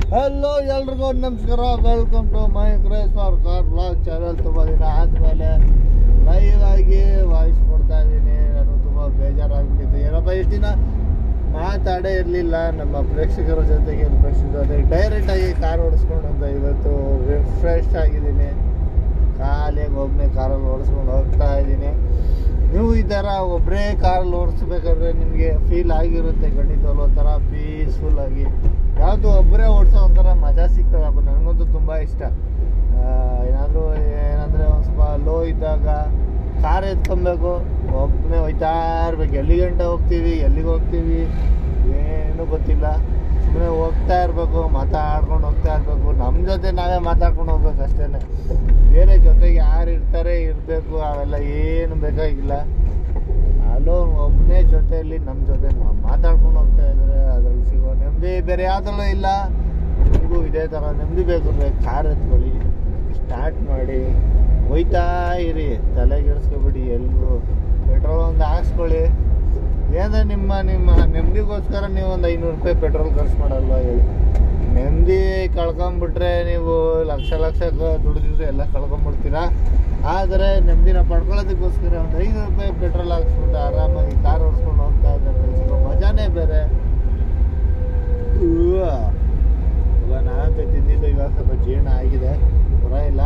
Hello ಎಲ್ರಿಗೂ ನಮಸ್ಕಾರ welcome to my craze for car blog channel ತುಂಬ ದಿನ ಆದಮೇಲೆ ಲೈವ್ ಆಗಿ ವಾಯ್ಸ್ ಕೊಡ್ತಾ ಇದ್ದೀನಿ ನಾನು ತುಂಬ ಬೇಜಾರಾಗ್ಬಿಟ್ಟಿತ್ತು ಏನಪ್ಪ ಇಷ್ಟು ದಿನ ಮಾತಾಡೇ ಇರಲಿಲ್ಲ ನಮ್ಮ ಪ್ರೇಕ್ಷಕರ ಜೊತೆಗೆ ಪ್ರೇಕ್ಷಕರ ಜೊತೆ ಡೈರೆಕ್ಟಾಗಿ ಕಾರ್ ಓಡಿಸ್ಕೊಂಡು ಅಂತ ಇವತ್ತು ರಿಫ್ರೆಶ್ ಆಗಿದ್ದೀನಿ ಖಾಲಿಯಾಗಿ ಒಬ್ಬನೇ ಕಾರಲ್ಲಿ ಓಡಿಸ್ಕೊಂಡು ಹೋಗ್ತಾ ಇದ್ದೀನಿ ನೀವು ಈ ಥರ ಒಬ್ಬರೇ ಕಾರಲ್ಲಿ ಓಡಿಸ್ಬೇಕಾದ್ರೆ ನಿಮಗೆ ಫೀಲ್ ಆಗಿರುತ್ತೆ ಖಂಡಿತವಲ್ಲ ಒಂಥರ ಪೀಸ್ಫುಲ್ ಆಗಿ ಯಾವುದು ಒಬ್ಬರೇ ಓಡಿಸೋ ಒಂಥರ ಮಜಾ ಸಿಗ್ತದಪ್ಪ ನನಗಂತೂ ತುಂಬ ಇಷ್ಟ ಏನಾದರೂ ಏನಂದರೆ ಒಂದು ಸ್ವಲ್ಪ ಲೋ ಇದ್ದಾಗ ಕಾರ್ ಎತ್ಕೊಬೇಕು ಒಬ್ಬನೇ ಹೋಯ್ತಾ ಇರ್ಬೇಕು ಎಲ್ಲಿ ಗಂಟೆ ಹೋಗ್ತೀವಿ ಎಲ್ಲಿಗೆ ಹೋಗ್ತೀವಿ ಏನೂ ಗೊತ್ತಿಲ್ಲ ಸುಮ್ಮನೆ ಹೋಗ್ತಾ ಇರಬೇಕು ಮಾತಾಡ್ಕೊಂಡು ಹೋಗ್ತಾ ಇರಬೇಕು ನಮ್ಮ ಜೊತೆ ನಾವೇ ಮಾತಾಡ್ಕೊಂಡು ಹೋಗ್ಬೇಕು ಅಷ್ಟೇ ಬೇರೆ ಜೊತೆಗೆ ಯಾರು ಇರ್ತಾರೆ ಇರಬೇಕು ಅವೆಲ್ಲ ಏನು ಬೇಕಾಗಿಲ್ಲ ಅಲ್ಲೋ ಒಬ್ಬನೇ ಜೊತೆಯಲ್ಲಿ ನಮ್ಮ ಜೊತೆ ನಾವು ಮಾತಾಡ್ಕೊಂಡು ಹೋಗ್ತಾ ಇದ್ದಾರೆ ಅದ್ರಲ್ಲಿ ಸಿಗೋ ನೆಮ್ಮದಿ ಬೇರೆ ಯಾವುದಲ್ಲೂ ಇಲ್ಲ ನಿಮಗೂ ಇದೇ ಥರ ನೆಮ್ಮದಿ ಬೇಕು ಅಂದರೆ ಕಾರ್ ಎತ್ಕೊಳ್ಳಿ ಸ್ಟಾರ್ಟ್ ಮಾಡಿ ಹೋಯ್ತಾ ಇರಿ ತಲೆಗೆಡ್ಸ್ಕೊಬಿಡಿ ಎಲ್ಗೂ ಪೆಟ್ರೋಲ್ ಒಂದು ಹಾಕ್ಸ್ಕೊಳ್ಳಿ ಏನಂದ್ರೆ ನಿಮ್ಮ ನಿಮ್ಮ ನೆಮ್ಮದಿಗೋಸ್ಕರ ನೀವು ಒಂದು ಐನೂರು ರೂಪಾಯಿ ಪೆಟ್ರೋಲ್ ಖರ್ಚು ಮಾಡಲ್ವ ಹೇಳಿ ನೆಮ್ಮದಿ ಕಳ್ಕೊಂಬಿಟ್ರೆ ನೀವು ಲಕ್ಷ ಲಕ್ಷ ಕ- ದುಡ್ದಿದ್ರೆ ಎಲ್ಲ ಕಳ್ಕೊಂಬಿಡ್ತೀರಾ ಆದರೆ ನೆಮ್ಮದಿನ ಪಡ್ಕೊಳ್ಳೋದಕ್ಕೋಸ್ಕರ ಒಂದು ಐನೂರು ರೂಪಾಯಿ ಪೆಟ್ರೋಲ್ ಹಾಕ್ಸ್ಬಿಟ್ಟು ಆರಾಮಾಗಿ ಕಾರ್ ಓಡಿಸ್ಕೊಂಡು ಹೋಗ್ತಾ ಇದ್ದಾರೆ ಸಿಗೋ ಮಜಾನೇ ಬೇರೆ ಉವ್ವ. ಇವಾಗ ನಾನಂತೂ ತಿಂದಿದ್ದು ಇವಾಗ ಸ್ವಲ್ಪ ಜೀರ್ಣ ಆಗಿದೆ ಪರವಾಗಿಲ್ಲ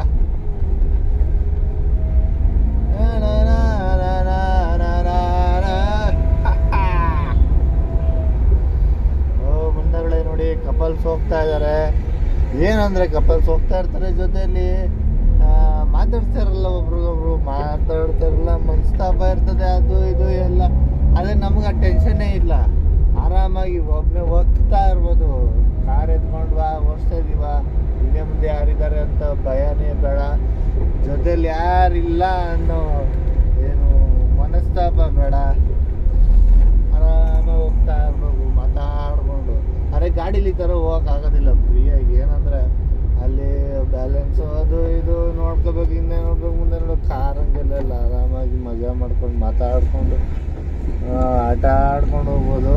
ಓ ಮುಂದಗಡೆ ನೋಡಿ ಕಪಲ್ಸ್ ಹೋಗ್ತಾ ಇದ್ದಾರೆ ಏನಂದ್ರೆ ಕಪಲ್ಸ್ ಹೋಗ್ತಾ ಇರ್ತಾರೆ ಜೊತೆಯಲ್ಲಿ ಮಾತಾಡ್ತಾರಲ್ಲ ಒಬ್ರಿಗೊಬ್ರು ಮಾತಾಡ್ತಾರಲ್ಲ ಮನಸ್ತಾಪ ಇರ್ತದೆ ಅದು ಇದು ಎಲ್ಲ ಅದೇ ನಮ್ಗೆ ಆ ಟೆನ್ಷನ್ನೇ ಇಲ್ಲ ಆರಾಮಾಗಿ ಒಬ್ಬನೇ ಹೋಗ್ತಾ ಇರ್ಬೋದು ಕಾರ್ ಎತ್ಕೊಂಡು ಬಾ ಓಡಿಸ್ತಾ ಇದೀವ ಹಿಂದೆ ಮುಂದೆ ಯಾರಿದ್ದಾರೆ ಅಂತ ಭಯನೇ ಬೇಡ ಜೊತೆಲಿ ಯಾರಿಲ್ಲ ಅನ್ನೋ ಏನು ಮನಸ್ತಾಪ ಬೇಡ ಆರಾಮಾಗಿ ಹೋಗ್ತಾ ಇರ್ಬೇಕು ಮಾತಾಡ್ಕೊಂಡು ಅರೆ ಗಾಡೀಲಿ ಈ ಥರ ಹೋಗೋಕ್ಕಾಗೋದಿಲ್ಲ ಫ್ರೀಯಾಗಿ ಏನಂದ್ರೆ ಅಲ್ಲಿ ಬ್ಯಾಲೆನ್ಸು ಅದು ಇದು ನೋಡ್ಕೋಬೇಕು ಹಿಂದೆ ನೋಡ್ಬೇಕು ಮುಂದೆ ನೋಡ್ಬೇಕು ಕಾರ್ ಹಂಗೆಲ್ಲ ಇಲ್ಲ ಆರಾಮಾಗಿ ಮಜಾ ಮಾಡ್ಕೊಂಡು ಮಾತಾಡ್ಕೊಂಡು ಆ, ಆಟ ಆಡ್ಕೊಂಡು ಹೋಗ್ಬೋದು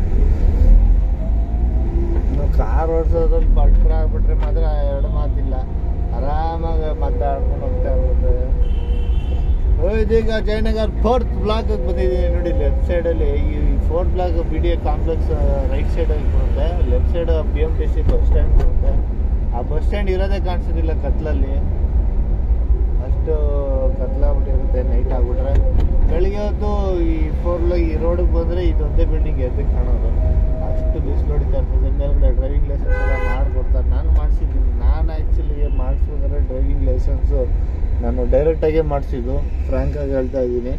ಇನ್ನು ಕಾರ್ ಓಡಿಸೋದ್ರಲ್ಲಿ ಪಟ್ರ ಆಗ್ಬಿಟ್ರೆ ಮಾತ್ರ ಎರಡು ಮಾತಿಲ್ಲ ಆರಾಮಾಗಿ ಮಾತಾಡ್ಕೊಂಡು ಹೋಗ್ತಾ ಇರ್ಬೋದು ಓ, ಇದೀಗ ಜಯನಗರ್ ಫೋರ್ತ್ ಬ್ಲಾಕ್ ಬಂದಿದ್ದೀನಿ ನೋಡಿ ಲೆಫ್ಟ್ ಸೈಡಲ್ಲಿ ಈ fourth block B D A complex right ಸೈಡಲ್ಲಿ ಬರುತ್ತೆ left side B M T C bus stand ಬರುತ್ತೆ ಆ ಬಸ್ ಸ್ಟ್ಯಾಂಡ್ ಇರೋದೇ ಕಾಣಿಸೋದಿಲ್ಲ ಕತ್ಲಲ್ಲಿ ಅಷ್ಟು ಕತ್ಲಾಗ್ಬಿಟ್ಟಿರುತ್ತೆ ನೈಟ್ ಆಗ್ಬಿಟ್ರೆ ಬೆಳಿಗ್ಗೆ ಹೊತ್ತು ಈ ಫೋರ್ ಈ ರೋಡಿಗೆ ಬಂದರೆ ಇದೊಂದೇ ಬಿಲ್ಡಿಂಗ್ ಎದ್ದು ಕಾಣೋದು ಅಷ್ಟು ಬಿಸಿಲು ಹೊಡಿತಾ ಇರ್ತದೆ ಮೇಲ್ಗಡೆ ಡ್ರೈವಿಂಗ್ ಲೈಸೆನ್ಸ್ ಎಲ್ಲ ಮಾಡಿಕೊಡ್ತಾರೆ ನಾನು ಮಾಡಿಸಿದ್ದೀನಿ ನಾನು ಆ್ಯಕ್ಚುಲಿ ಮಾಡಿಸ್ಬೇಕಾದ್ರೆ ಡ್ರೈವಿಂಗ್ ಲೈಸೆನ್ಸು ನಾನು ಡೈರೆಕ್ಟಾಗೇ ಮಾಡಿಸಿದ್ದು ಫ್ರ್ಯಾಂಕಾಗಿ ಹೇಳ್ತಾ ಇದ್ದೀನಿ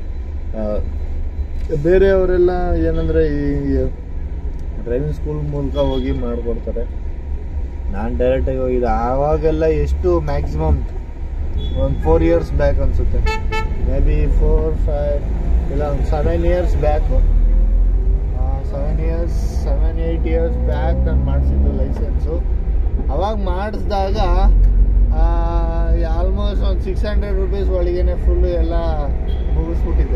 ಬೇರೆಯವರೆಲ್ಲ ಏನಂದರೆ ಈ ಡ್ರೈವಿಂಗ್ ಸ್ಕೂಲ್ ಮೂಲಕ ಹೋಗಿ ಮಾಡಿಕೊಡ್ತಾರೆ ನಾನು ಡೈರೆಕ್ಟಾಗಿ ಹೋಗಿದ್ದೆ ಆವಾಗೆಲ್ಲ ಎಷ್ಟು ಮ್ಯಾಕ್ಸಿಮಮ್ ಒಂದು ಫೋರ್ ಇಯರ್ಸ್ ಬ್ಯಾಕ್ ಅನಿಸುತ್ತೆ ಮೇ ಬಿ ಫೋರ್ ಫೈವ್ ಇಲ್ಲ ಒಂದು seven years back seven years seven eight years back ನಾನು ಮಾಡಿಸಿದ್ದು ಲೈಸೆನ್ಸು ಅವಾಗ ಮಾಡಿಸಿದಾಗ ಆಲ್ಮೋಸ್ಟ್ ಒಂದು ಸಿಕ್ಸ್ ಹಂಡ್ರೆಡ್ ರುಪೀಸ್ ಒಳಗೇನೆ ಫುಲ್ಲು ಎಲ್ಲ ಮುಗಿಸ್ಬಿಟ್ಟಿದ್ದೆ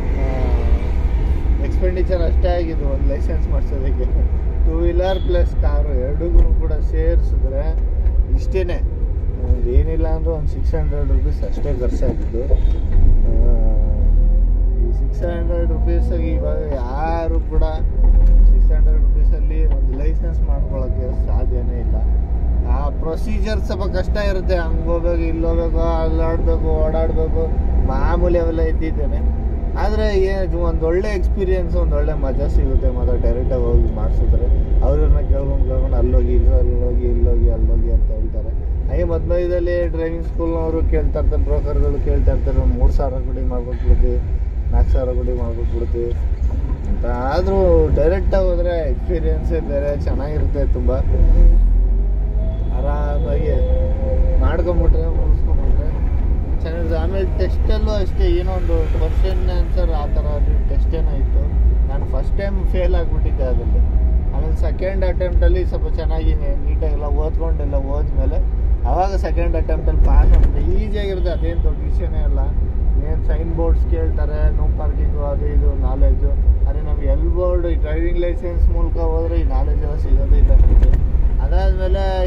ಎಕ್ಸ್ಪೆಂಡಿಚರ್ ಅಷ್ಟೇ ಆಗಿದ್ದು ಒಂದು ಲೈಸೆನ್ಸ್ ಮಾಡಿಸೋದಕ್ಕೆ ಟೂ ವೀಲರ್ ಪ್ಲಸ್ ಕಾರು ಎರಡಿಗೂ ಕೂಡ ಸೇರಿಸಿದ್ರೆ ಇಷ್ಟೇ ಒಂದು ಏನಿಲ್ಲ ಅಂದ್ರೆ ಒಂದು ಸಿಕ್ಸ್ ಹಂಡ್ರೆಡ್ ರುಪೀಸ್ ಅಷ್ಟೇ ಖರ್ಚಾಗಿದ್ದು ಆ, ಈ ಸಿಕ್ಸ್ ಹಂಡ್ರೆಡ್ ರುಪೀಸಾಗಿ ಇವಾಗ ಯಾರು ಕೂಡ ಸಿಕ್ಸ್ ಹಂಡ್ರೆಡ್ ರುಪೀಸಲ್ಲಿ ಒಂದು ಲೈಸೆನ್ಸ್ ಮಾಡ್ಕೊಳ್ಳೋಕ್ಕೆ ಸಾಧ್ಯನೇ ಇಲ್ಲ ಆ ಪ್ರೊಸೀಜರ್ ಸ್ವಲ್ಪ ಕಷ್ಟ ಇರುತ್ತೆ ಹಂಗೆ ಹೋಗ್ಬೇಕು ಇಲ್ಲಿ ಹೋಗ್ಬೇಕು ಅಲ್ಲಾಡಬೇಕು ಓಡಾಡಬೇಕು ಮಾಮೂಲಿ ಅವೆಲ್ಲ ಇದ್ದಿದ್ದೇನೆ ಆದರೆ ಏನು ಒಂದು ಒಳ್ಳೆ ಎಕ್ಸ್ಪೀರಿಯನ್ಸ್ ಒಂದು ಒಳ್ಳೆ ಮಜಾ ಸಿಗುತ್ತೆ ಮತ್ತು ಡೈರೆಕ್ಟಾಗಿ ಹೋಗಿ ಮಾಡಿಸಿದ್ರೆ ಅವ್ರನ್ನ ಕೇಳ್ಕೊಂಡು ಕೇಳ್ಕೊಂಡು ಅಲ್ಲೋಗಿ ಇಲ್ಲಿ ಅಲ್ಲೋಗಿ ಇಲ್ಲೋಗಿ ಅಲ್ಲೋಗಿ ಅಂತ ಹೇಳ್ತಾರೆ ಹಾಗೆ ಮಧ್ಯದಲ್ಲಿ ಡ್ರೈವಿಂಗ್ ಸ್ಕೂಲ್ನವರು ಕೇಳ್ತಾ ಇರ್ತಾರೆ ಬ್ರೋಕರ್ಗಳು ಕೇಳ್ತಾ ಇರ್ತಾರೆ ಒಂದು ಮೂರು ಸಾವಿರ ಕೊಡಿ ಮಾಡ್ಕೊಟ್ಬಿಡ್ತೀವಿ ನಾಲ್ಕು ಸಾವಿರ ಕೊಡಿ ಮಾಡ್ಕೊಟ್ಬಿಡ್ತೀವಿ ಅಂತ ಆದರೂ ಡೈರೆಕ್ಟಾಗಿ ಹೋದರೆ ಎಕ್ಸ್ಪೀರಿಯನ್ಸೇ ಬೇರೆ ಚೆನ್ನಾಗಿರುತ್ತೆ ತುಂಬ ಆರಾಮಾಗಿ ಮಾಡ್ಕೊಂಬಿಟ್ರೆ ಮುಗಿಸ್ಕೊಂಬಿಟ್ರೆ ಚೆನ್ನಾಗಿರುತ್ತೆ ಆಮೇಲೆ ಟೆಸ್ಟಲ್ಲೂ ಅಷ್ಟೇ ಏನೋ ಒಂದು ಕ್ವಶನ್ ಆನ್ಸರ್ ಆ ಥರ ಟೆಸ್ಟ್ ಏನೋ ಇತ್ತು ನಾನು ಫಸ್ಟ್ ಟೈಮ್ ಫೇಲ್ ಆಗಿಬಿಟ್ಟಿದ್ದೆ ಅದರಲ್ಲಿ ಆಮೇಲೆ ಸೆಕೆಂಡ್ ಅಟೆಂಪ್ಟಲ್ಲಿ ಸ್ವಲ್ಪ ಚೆನ್ನಾಗಿ ನೀಟಾಗೆಲ್ಲ ಓದ್ಕೊಂಡೆಲ್ಲ ಹೋದ್ಮೇಲೆ ಆವಾಗ ಸೆಕೆಂಡ್ ಅಟೆಂಪ್ಟಲ್ಲಿ ಪಾಸ್ ಆಗ್ಬಿಟ್ಟೆ ಈಸಿಯಾಗಿರುತ್ತೆ ಅದೇನು ದೊಡ್ಡ ವಿಷಯನೇ ಅಲ್ಲ ಏನು ಸೈನ್ ಬೋರ್ಡ್ಸ್ ಕೇಳ್ತಾರೆ ನೋ ಪಾರ್ಕಿಂಗು ಅದು ಇದು ನಾಲೆಜು ಅದೇ ನಮ್ಗೆ ಎಲ್ ಬೋರ್ಡ್ ಡ್ರೈವಿಂಗ್ ಲೈಸೆನ್ಸ್ ಮೂಲಕ ಹೋದ್ರೆ ಈ ನಾಲೆಜ್ ಎಲ್ಲ ಸಿಗೋದೇ ಇಲ್ಲ ನಮಗೆ ಅದಾದಮೇಲೆ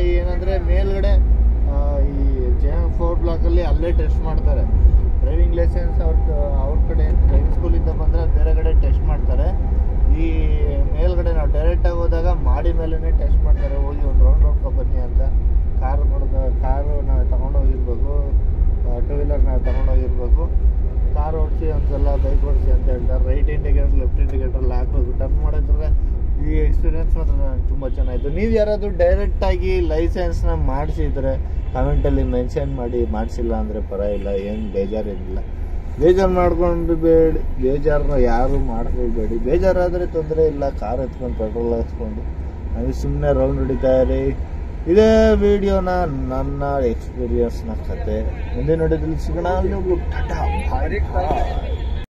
ಅಲ್ಲೇ ಟೆಸ್ಟ್ ಮಾಡ್ತಾರೆ ಡ್ರೈವಿಂಗ್ ಲೈಸೆನ್ಸ್ ಅವ್ರ ಅವ್ರ ಕಡೆ ಡ್ರೈವಿಂಗ್ ಸ್ಕೂಲಿಂದ ಬಂದರೆ ಬೇರೆ ಕಡೆ ಟೆಸ್ಟ್ ಮಾಡ್ತಾರೆ ಈ ಮೇಲ್ಗಡೆ ನಾವು ಡೈರೆಕ್ಟಾಗಿ ಹೋದಾಗ ಮಾಡಿ ಮೇಲೇ ಟೆಸ್ಟ್ ಮಾಡ್ತಾರೆ ಹೋಗಿ ಒಂದು ರೌಂಡ್ ನೋಡ್ಕೊಂಡು ಬನ್ನಿ ಅಂತ ಕಾರ್ ಕೊಡೋದು ಕಾರು ನಾವು ತಗೊಂಡೋಗಿರ್ಬೇಕು ಟೂ ವೀಲರ್ ನಾವು ತಗೊಂಡೋಗಿರ್ಬೇಕು ಕಾರ್ ಓಡಿಸಿ ಒಂದ್ಸಲ ಬೈಕ್ ಓಡಿಸಿ ಅಂತ ಹೇಳ್ತಾರೆ ರೈಟ್ ಇಂಡಿಕೇಟರ್ ಲೆಫ್ಟ್ ಇಂಡಿಕೇಟರ್ ಹಾಕ್ಬೇಕು ಟರ್ನ್ ಮಾಡಿದ್ರೆ ಈ ಎಕ್ಸ್ಪೀರಿಯನ್ಸ್ ಮಾತ್ರ ನನಗೆ ತುಂಬ ಚೆನ್ನಾಗಿತ್ತು ನೀವು ಯಾರಾದರೂ ಡೈರೆಕ್ಟಾಗಿ ಲೈಸೆನ್ಸ್ನ ಮಾಡಿಸಿದ್ರೆ ಕಮೆಂಟಲ್ಲಿ ಮೆನ್ಷನ್ ಮಾಡಿ ಮಾಡಿಸಿಲ್ಲ ಅಂದರೆ ಪರವಾಗಿಲ್ಲ ಏನು ಬೇಜಾರೇನಿಲ್ಲ ಬೇಜಾರು ಮಾಡ್ಕೊಂಡು ಬೇಡಿ ಬೇಜಾರನ್ನ ಯಾರು ಮಾಡ್ಕೊಳ್ಬೇಡಿ ಬೇಜಾರಾದರೆ ತೊಂದರೆ ಇಲ್ಲ ಕಾರ್ ಎತ್ಕೊಂಡು ಪೆಟ್ರೋಲ್ ಹಾಕ್ಸ್ಕೊಂಡು ನಮಗೆ ಸುಮ್ಮನೆ ರೌಂಡ್ ಹೊಡಿತಾ ಇರಿ ಇದೇ ವಿಡಿಯೋನ ನನ್ನ ಎಕ್ಸ್ಪೀರಿಯನ್ಸ್ನ ಕತೆ ಮುಂದೆ ನೋಡಿದ್ರೆ ಸಿಗೋಣ ನೀವು ಟಾಟಾ ಬಾಯ್ ಬಾಯ್